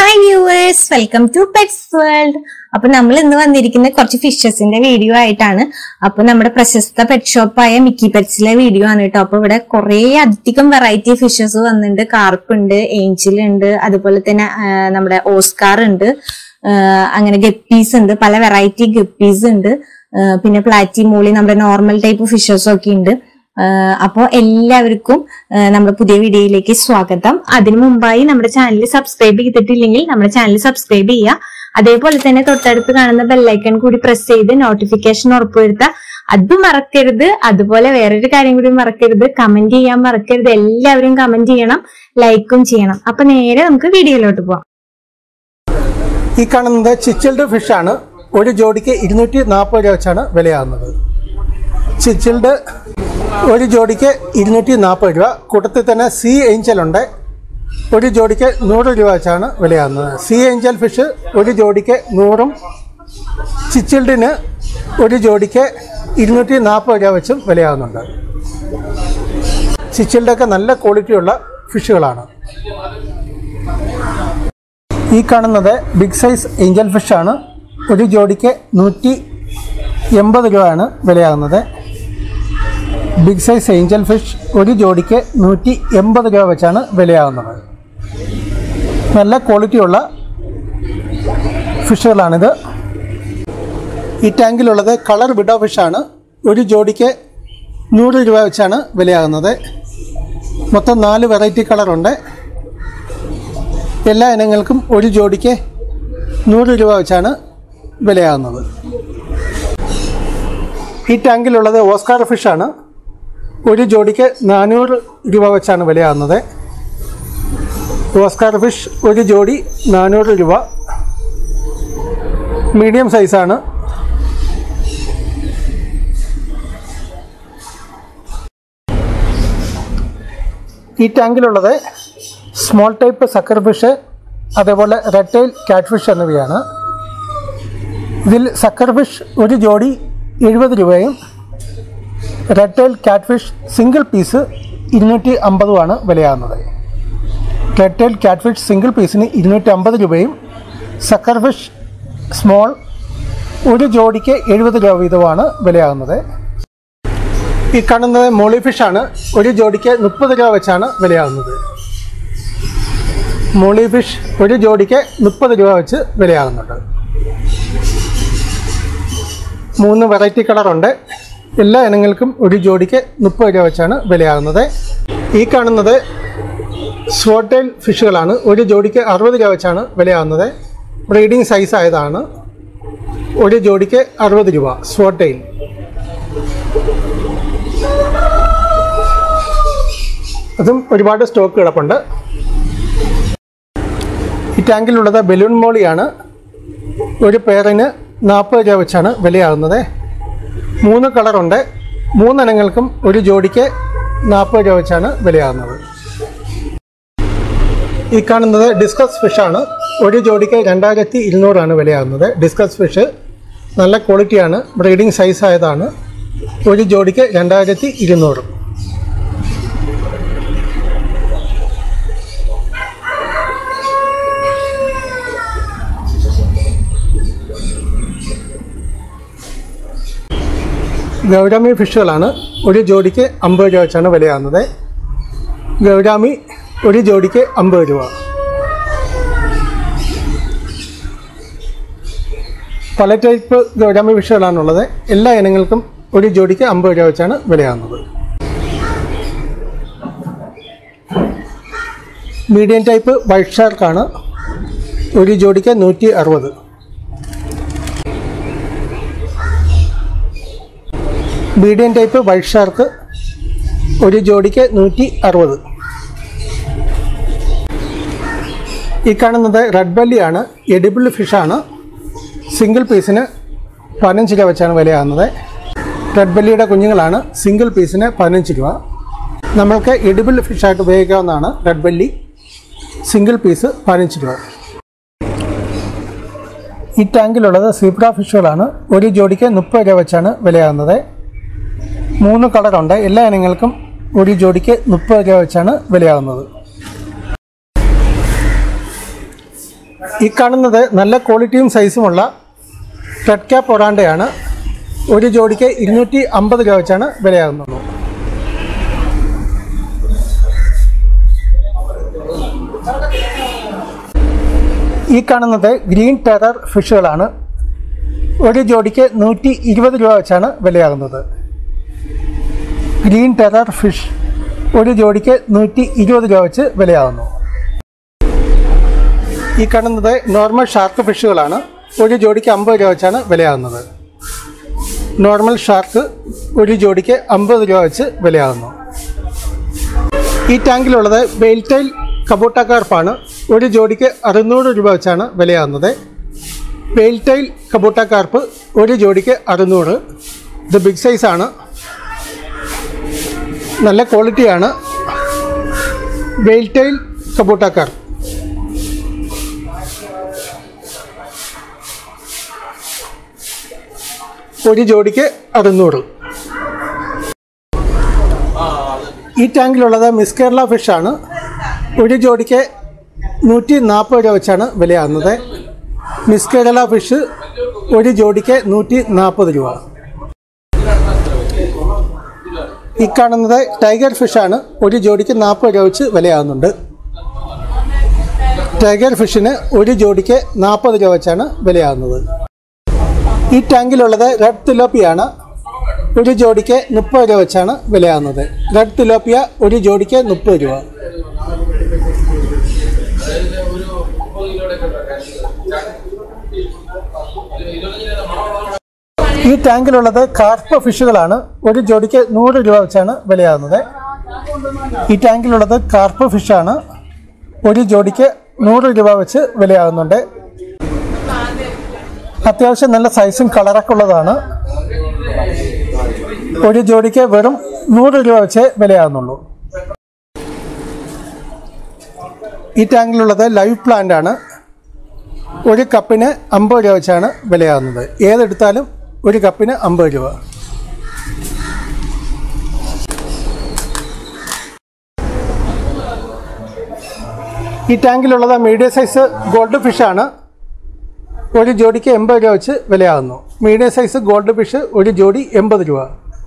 hi viewers welcome to pets world അപ്പൊ നമ്മൾ ഇന്ന് വന്നിരിക്കുന്ന കുറച്ച് ഫിഷസിന്റെ വീഡിയോ ആയിട്ടാണ് അപ്പൊ നമ്മുടെ പ്രശസ്ത പെറ്റ് ഷോപ്പായ മിക്കി പെറ്റ്സിലെ വീഡിയോ ആണ് കേട്ടോ അപ്പൊ ഇവിടെ കുറെ അധികം വെറൈറ്റി ഫിഷസ് വന്നിട്ടുണ്ട് കാർപ്പ് ഉണ്ട് ഏഞ്ചൽ ഉണ്ട് അതുപോലെ തന്നെ ആ, നമ്മുടെ ഓസ്കാർ ഉണ്ട് ആ, അങ്ങനെ ഗപ്പീസ് ഉണ്ട് പല വെറൈറ്റി ഗപ്പീസ് ഉണ്ട് ആ, പിന്നെ പ്ലാറ്റി മൂളി നമ്മുടെ നോർമൽ ടൈപ്പ് ഫിഷസും ഒക്കെ ഉണ്ട് അപ്പോൾ എല്ലാവർക്കും ആ, നമ്മുടെ പുതിയ വീഡിയോയിലേക്ക് സ്വാഗതം അതിനു മുമ്പായി നമ്മുടെ ചാനൽ സബ്സ്ക്രൈബ് ചെയ്തിട്ടില്ലെങ്കിൽ നമ്മുടെ ചാനൽ സബ്സ്ക്രൈബ് ചെയ്യുക അതേപോലെ തന്നെ തൊട്ടടുത്ത് കാണുന്ന ബെല്ലൈക്കൺ കൂടി പ്രസ് ചെയ്ത് നോട്ടിഫിക്കേഷൻ ഉറപ്പുവരുത്തുക അത് മറക്കരുത് അതുപോലെ വേറൊരു കാര്യം കൂടി മറക്കരുത് കമന്റ് ചെയ്യാൻ മറക്കരുത് എല്ലാവരും കമന്റ് ചെയ്യണം ലൈക്കും ചെയ്യണം അപ്പൊ നേരെ നമുക്ക് വീഡിയോയിലോട്ട് പോവാം ഈ കാണുന്നത് ചിച്ചിൽഡ് ഫിഷാണ് ഒരു ജോഡിക്ക് ഇരുന്നൂറ്റി നാൽപ്പത് രൂപ വെച്ചാണ് വിലയാകുന്നത് ചിച്ചിൽഡ് ഒരു ജോഡിക്ക് ഇരുന്നൂറ്റി നാൽപ്പത് രൂപ കൂട്ടത്തിൽ തന്നെ സീ ഏഞ്ചലുണ്ട് ഒരു ജോഡിക്ക് നൂറ് രൂപ വെച്ചാണ് വിലയാകുന്നത് സീ ഏഞ്ചൽ ഫിഷ് ഒരു ജോഡിക്ക് നൂറും ചിച്ചിൽഡിന് ഒരു ജോഡിക്ക് ഇരുന്നൂറ്റി നാൽപ്പത് രൂപ വെച്ചും വിലയാകുന്നുണ്ട് ചിച്ചിൽഡൊക്കെ നല്ല ക്വാളിറ്റിയുള്ള ഫിഷുകളാണ് ഈ കാണുന്നത് ബിഗ് സൈസ് ഏഞ്ചൽ ഫിഷാണ് ഒരു ജോഡിക്ക് നൂറ്റി എൺപത് രൂപയാണ് വിലയാകുന്നത് ബിഗ് സൈസ് ഏഞ്ചൽ ഫിഷ് ഒരു ജോഡിക്ക് നൂറ്റി എൺപത് രൂപ വെച്ചാണ് വിലയാകുന്നത് നല്ല ക്വാളിറ്റിയുള്ള ഫിഷുകളാണിത് ഈ ടാങ്കിലുള്ളത് കളർ വിഡോ ഫിഷാണ് ഒരു ജോഡിക്ക് നൂറ് രൂപ വെച്ചാണ് വിലയാകുന്നത് മൊത്തം നാല് വെറൈറ്റി കളറുണ്ട് എല്ലാ ഇനങ്ങൾക്കും ഒരു ജോഡിക്ക് നൂറ് രൂപ വെച്ചാണ് വിലയാകുന്നത് ഈ ടാങ്കിലുള്ളത് ഓസ്കാർ ഫിഷാണ് ഒരു ജോഡിക്ക് നാനൂറ് രൂപ വെച്ചാണ് വിലയാകുന്നത് ഓസ്കാർ ഫിഷ് ഒരു ജോഡി നാനൂറ് രൂപ മീഡിയം സൈസാണ് ഈ ടാങ്കിലുള്ളത് സ്മോൾ ടൈപ്പ് സക്കർ ഫിഷ് അതേപോലെ റെഡ് ടൈൽ ക്യാറ്റ് ഫിഷ് എന്നിവയാണ് ഇതിൽ സക്കർ ഫിഷ് ഒരു ജോഡി എഴുപത് രൂപയും red tail cat fish single piece ഇരുന്നൂറ്റി അമ്പതുമാണ് വിലയാകുന്നത് red tail cat fish single പീസിന് ഇരുന്നൂറ്റി അമ്പത് രൂപയും സക്കർ ഫിഷ് സ്മോൾ ഒരു ജോഡിക്ക് എഴുപത് രൂപ വീതമാണ് വിലയാകുന്നത് ഈ കാണുന്നത് മോളി ഫിഷാണ് ഒരു ജോഡിക്ക് മുപ്പത് രൂപ വെച്ചാണ് വിലയാകുന്നത് മോളി ഫിഷ് ഒരു ജോഡിക്ക് മുപ്പത് രൂപ വെച്ച് വിലയാകുന്നുണ്ട് മൂന്ന് വെറൈറ്റി കളറുണ്ട് എല്ലാ ഇനങ്ങൾക്കും ഒരു ജോഡിക്ക് മുപ്പത് രൂപ വെച്ചാണ് വിലയാകുന്നത് ഈ കാണുന്നത് സ്വോട്ടൈൽ ഫിഷുകളാണ് ഒരു ജോഡിക്ക് അറുപത് രൂപ വെച്ചാണ് വിലയാകുന്നത് ബ്രീഡിംഗ് സൈസ് ആയതാണ് ഒരു ജോഡിക്ക് അറുപത് രൂപ സ്വോട്ടൈൽ അതും ഒരുപാട് സ്റ്റോക്ക് കിടപ്പുണ്ട് ഈ ടാങ്കിലുള്ളത് ബലൂൺ മോളിയാണ് ഒരു പേരിന് നാൽപ്പത് രൂപ വെച്ചാണ് വിലയാകുന്നത് മൂന്ന് കളറുണ്ട് മൂന്നിനങ്ങൾക്കും ഒരു ജോഡിക്ക് നാൽപ്പത് രൂപ വെച്ചാണ് വിലയാകുന്നത് ഈ കാണുന്നത് ഡിസ്കസ് ഫിഷാണ് ഒരു ജോഡിക്ക് രണ്ടായിരത്തി ഇരുന്നൂറാണ് വിലയാകുന്നത് ഡിസ്കസ് ഫിഷ് നല്ല ക്വാളിറ്റിയാണ് ബ്രീഡിംഗ് സൈസ് ആയതാണ് ഒരു ജോഡിക്ക് രണ്ടായിരത്തി ഇരുന്നൂറ് ഗൗരാമി ഫിഷുകളാണ് ഒരു ജോഡിക്ക് അമ്പത് രൂപ വെച്ചാണ് വിലയാകുന്നത് ഗൗരാമി ഒരു ജോഡിക്ക് അമ്പത് രൂപ പല ടൈപ്പ് ഗൗരാമി ഫിഷുകളാണുള്ളത് എല്ലാ ഇനങ്ങൾക്കും ഒരു ജോഡിക്ക് അമ്പത് രൂപ വെച്ചാണ് വിലയാകുന്നത് മീഡിയം ടൈപ്പ് വൈറ്റ് ഷാർക്കാണ് ഒരു ജോഡിക്ക് നൂറ്റി അറുപത് മീഡിയം ടൈപ്പ് വൈറ്റ് ഷാർക്ക് ഒരു ജോഡിക്ക് നൂറ്റി അറുപത് ഈ കാണുന്നത് റെഡ് ബല്ലിയാണ് എഡിബിൾ ഫിഷാണ് സിംഗിൾ പീസിന് പതിനഞ്ച് രൂപ വെച്ചാണ് വിലയാകുന്നത് റെഡ് ബല്ലിയുടെ കുഞ്ഞുങ്ങളാണ് സിംഗിൾ പീസിന് പതിനഞ്ച് രൂപ നമ്മൾക്ക് എഡിബിൾ ഫിഷായിട്ട് ഉപയോഗിക്കാവുന്നതാണ് റെഡ് ബല്ലി സിംഗിൾ പീസ് പതിനഞ്ച് രൂപ ഈ ടാങ്കിലുള്ളത് സീബ്ര ഫിഷുകളാണ് ഒരു ജോഡിക്ക് മുപ്പത് രൂപ വെച്ചാണ് വിലയാകുന്നത് മൂന്ന് കളറുണ്ട് എല്ലാ ഇനങ്ങൾക്കും ഒരു ജോഡിക്ക് മുപ്പത് രൂപ വെച്ചാണ് വിലയാകുന്നത് ഈ കാണുന്നത് നല്ല ക്വാളിറ്റിയും സൈസുമുള്ള റെഡ് ക്യാപ്പ് ഒറാണ്ടയാണ് ഒരു ജോഡിക്ക് ഇരുന്നൂറ്റി അമ്പത് രൂപ വെച്ചാണ് വിലയാകുന്നത് ഈ കാണുന്നത് ഗ്രീൻ ടെറർ ഫിഷുകളാണ് ഒരു ജോഡിക്ക് നൂറ്റി ഇരുപത് രൂപ വെച്ചാണ് വിലയാകുന്നത് ഗ്രീൻ ടെറർ ഫിഷ് ഒരു ജോഡിക്ക് നൂറ്റി ഇരുപത് രൂപ വെച്ച് വിലയാകുന്നു ഈ കാണുന്നത് നോർമൽ ഷാർക്ക് ഫിഷുകളാണ് ഒരു ജോഡിക്ക് അമ്പത് രൂപ വെച്ചാണ് വിലയാകുന്നത് നോർമൽ ഷാർക്ക് ഒരു ജോഡിക്ക് അമ്പത് രൂപ വെച്ച് വിലയാകുന്നു ഈ ടാങ്കിലുള്ളത് ബെയിൽറ്റൈൽ കബൂട്ടക്കാർപ്പാണ് ഒരു ജോഡിക്ക് അറുന്നൂറ് രൂപ വെച്ചാണ് വിലയാകുന്നത് ബെയിൽറ്റൈൽ കബൂട്ടക്കാർപ്പ് ഒരു ജോഡിക്ക് അറുന്നൂറ് ഇത് ബിഗ് സൈസാണ് നല്ല ക്വാളിറ്റിയാണ് വെയിൽറ്റൈൽ കബൂട്ടക്കാർ ഒരു ജോഡിക്ക് അറുന്നൂറ് ഈ ടാങ്കിലുള്ളത് മിസ് കേരള ഫിഷാണ് ഒരു ജോഡിക്ക് നൂറ്റി നാൽപ്പത് രൂപ വെച്ചാണ് വിലയാകുന്നത് മിസ് കേരള ഫിഷ് ഒരു ജോഡിക്ക് നൂറ്റി നാൽപ്പത് രൂപ ഈ കാണുന്നത് ടൈഗർ ഫിഷാണ് ഒരു ജോഡിക്ക് നാൽപ്പത് രൂപ വെച്ച് വിലയാകുന്നുണ്ട് ടൈഗർ ഫിഷിന് ഒരു ജോഡിക്ക് നാൽപ്പത് രൂപ വെച്ചാണ് വിലയാകുന്നത് ഈ ടാങ്കിലുള്ളത് റെഡ് തിലോപ്പിയാണ് ഒരു ജോഡിക്ക് മുപ്പത് രൂപ വെച്ചാണ് വിലയാകുന്നത് റെഡ് തിലോപ്പിയ ഒരു ജോഡിക്ക് മുപ്പത് രൂപ ഈ ടാങ്കിലുള്ളത് കാർപ്പ് ഫിഷുകളാണ് ഒരു ജോഡിക്ക് നൂറ് രൂപ വെച്ചാണ് വിലയാകുന്നത് ഈ ടാങ്കിലുള്ളത് കാർപ്പ് ഫിഷാണ് ഒരു ജോഡിക്ക് നൂറ് രൂപ വെച്ച് വിലയാകുന്നുണ്ട് അത്യാവശ്യം നല്ല സൈസും കളറൊക്കെ ഉള്ളതാണ് ഒരു ജോഡിക്ക് വെറും നൂറ് രൂപ വെച്ച് വിലയാകുന്നുള്ളൂ ഈ ടാങ്കിലുള്ളത് ലൈവ് പ്ലാന്റ് ആണ് ഒരു കപ്പിന് അമ്പത് രൂപ വെച്ചാണ് വിലയാകുന്നത് ഏതെടുത്താലും ഒരു കപ്പിന് അമ്പത് രൂപ ഈ ടാങ്കിലുള്ളത് മീഡിയം സൈസ് ഗോൾഡ് ഫിഷാണ് ഒരു ജോഡിക്ക് എൺപത് രൂപ വെച്ച് വിലയാകുന്നു മീഡിയം സൈസ് ഗോൾഡ് ഫിഷ് ഒരു ജോഡി എൺപത് രൂപ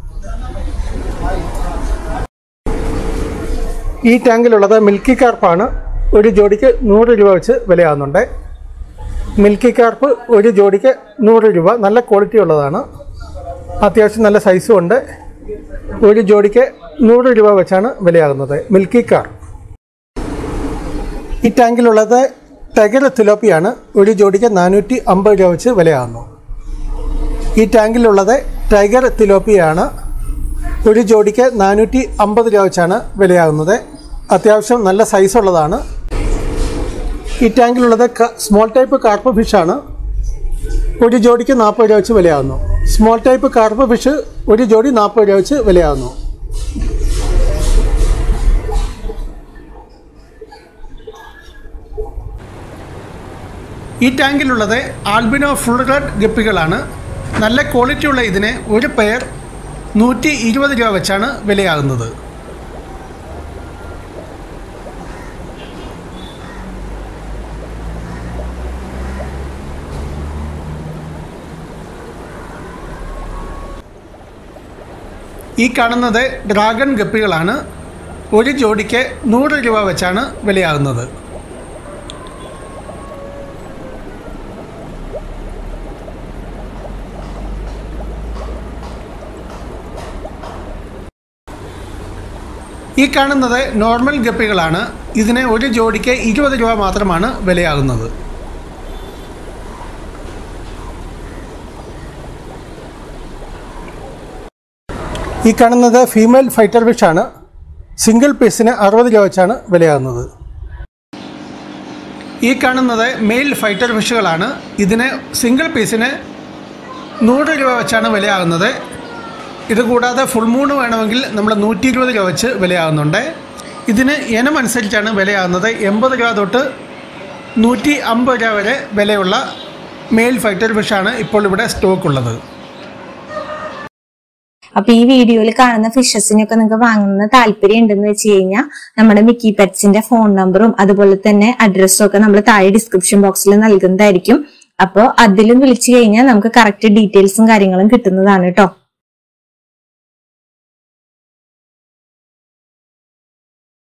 ഈ ടാങ്കിലുള്ളത് മിൽക്കി കാർപ്പാണ് ഒരു ജോഡിക്ക് നൂറ് രൂപ വെച്ച് വിലയാകുന്നുണ്ട് മിൽക്കി കാർപ്പ് ഒരു ജോഡിക്ക് നൂറ് രൂപ നല്ല ക്വാളിറ്റി ഉള്ളതാണ് അത്യാവശ്യം നല്ല സൈസും ഉണ്ട് ഒരു ജോഡിക്ക് നൂറ് രൂപ വെച്ചാണ് വിലയാകുന്നത് മിൽക്കി കാർ ഈ ടാങ്കിലുള്ളത് ടൈഗർ തിലോപ്പിയാണ് ഒരു ജോഡിക്ക് നാനൂറ്റി അമ്പത് രൂപ വെച്ച് വിലയാകുന്നു ഈ ടാങ്കിലുള്ളത് ടൈഗർ തിലോപ്പിയാണ് ഒരു ജോഡിക്ക് നാനൂറ്റി അമ്പത് രൂപ വെച്ചാണ് വിലയാകുന്നത് അത്യാവശ്യം നല്ല സൈസ് ഉള്ളതാണ് ഈ ടാങ്കിലുള്ളത് സ്മോൾ ടൈപ്പ് കാർപ്പ് ഫിഷാണ് ഒരു ജോഡിക്ക് നാൽപ്പത് രൂപ വെച്ച് വിലയാകുന്നു സ്മോൾ ടൈപ്പ് കാർപ്പ് ഫിഷ് ഒരു ജോഡി നാൽപ്പത് രൂപ വെച്ച് വിലയാകുന്നു ഈ ടാങ്കിലുള്ളത് ആൽബിനോ ഫുൾ റെഡ് ഗപ്പികളാണ് നല്ല ക്വാളിറ്റിയുള്ള ഇതിന് ഒരു പെയർ നൂറ്റി ഇരുപത് രൂപ വെച്ചാണ് വിലയാകുന്നത് ഈ കാണുന്നത് ഡ്രാഗൺ ഗപ്പികളാണ് ഒരു ജോഡിക്ക് നൂറ് രൂപ വെച്ചാണ് വിലയാകുന്നത് ഈ കാണുന്നത് നോർമൽ ഗപ്പികളാണ് ഇതിന് ഒരു ജോഡിക്ക് ഇരുപത് രൂപ മാത്രമാണ് വിലയാകുന്നത് ഈ കാണുന്നത് ഫീമെയിൽ ഫൈറ്റർ ഫിഷ് ആണ് സിംഗിൾ പീസിന് അറുപത് രൂപ വെച്ചാണ് വിലയാകുന്നത് ഈ കാണുന്നത് മെയിൽ ഫൈറ്റർ ഫിഷുകളാണ് ഇതിന് സിംഗിൾ പീസിന് നൂറ് രൂപ വെച്ചാണ് വിലയാകുന്നത് ഇത് കൂടാതെ ഫുൾ മൂൺ വേണമെങ്കിൽ നമ്മൾ നൂറ്റി ഇരുപത് രൂപ വെച്ച് വിലയാകുന്നുണ്ട് ഇതിന് ഇനം അനുസരിച്ചാണ് വിലയാകുന്നത് എൺപത് രൂപ തൊട്ട് നൂറ്റി അമ്പത് രൂപ വരെ വിലയുള്ള മെയിൽ ഫൈറ്റർ ഫിഷാണ് ഇപ്പോൾ ഇവിടെ സ്റ്റോക്ക് ഉള്ളത് അപ്പൊ ഈ വീഡിയോയിൽ കാണുന്ന ഫിഷസിനൊക്കെ നിങ്ങൾക്ക് വാങ്ങുന്ന താല്പര്യം ഉണ്ടെന്ന് വെച്ച് കഴിഞ്ഞാൽ നമ്മുടെ മിക്കി പെറ്റ്സിന്റെ ഫോൺ നമ്പറും അതുപോലെ തന്നെ അഡ്രസ്സും ഒക്കെ നമ്മൾ താഴെ ഡിസ്ക്രിപ്ഷൻ ബോക്സിൽ നൽകുന്നതായിരിക്കും അപ്പോൾ അതിലും വിളിച്ചു കഴിഞ്ഞാൽ നമുക്ക് കറക്റ്റ് ഡീറ്റെയിൽസും കാര്യങ്ങളും കിട്ടുന്നതാണ് കേട്ടോ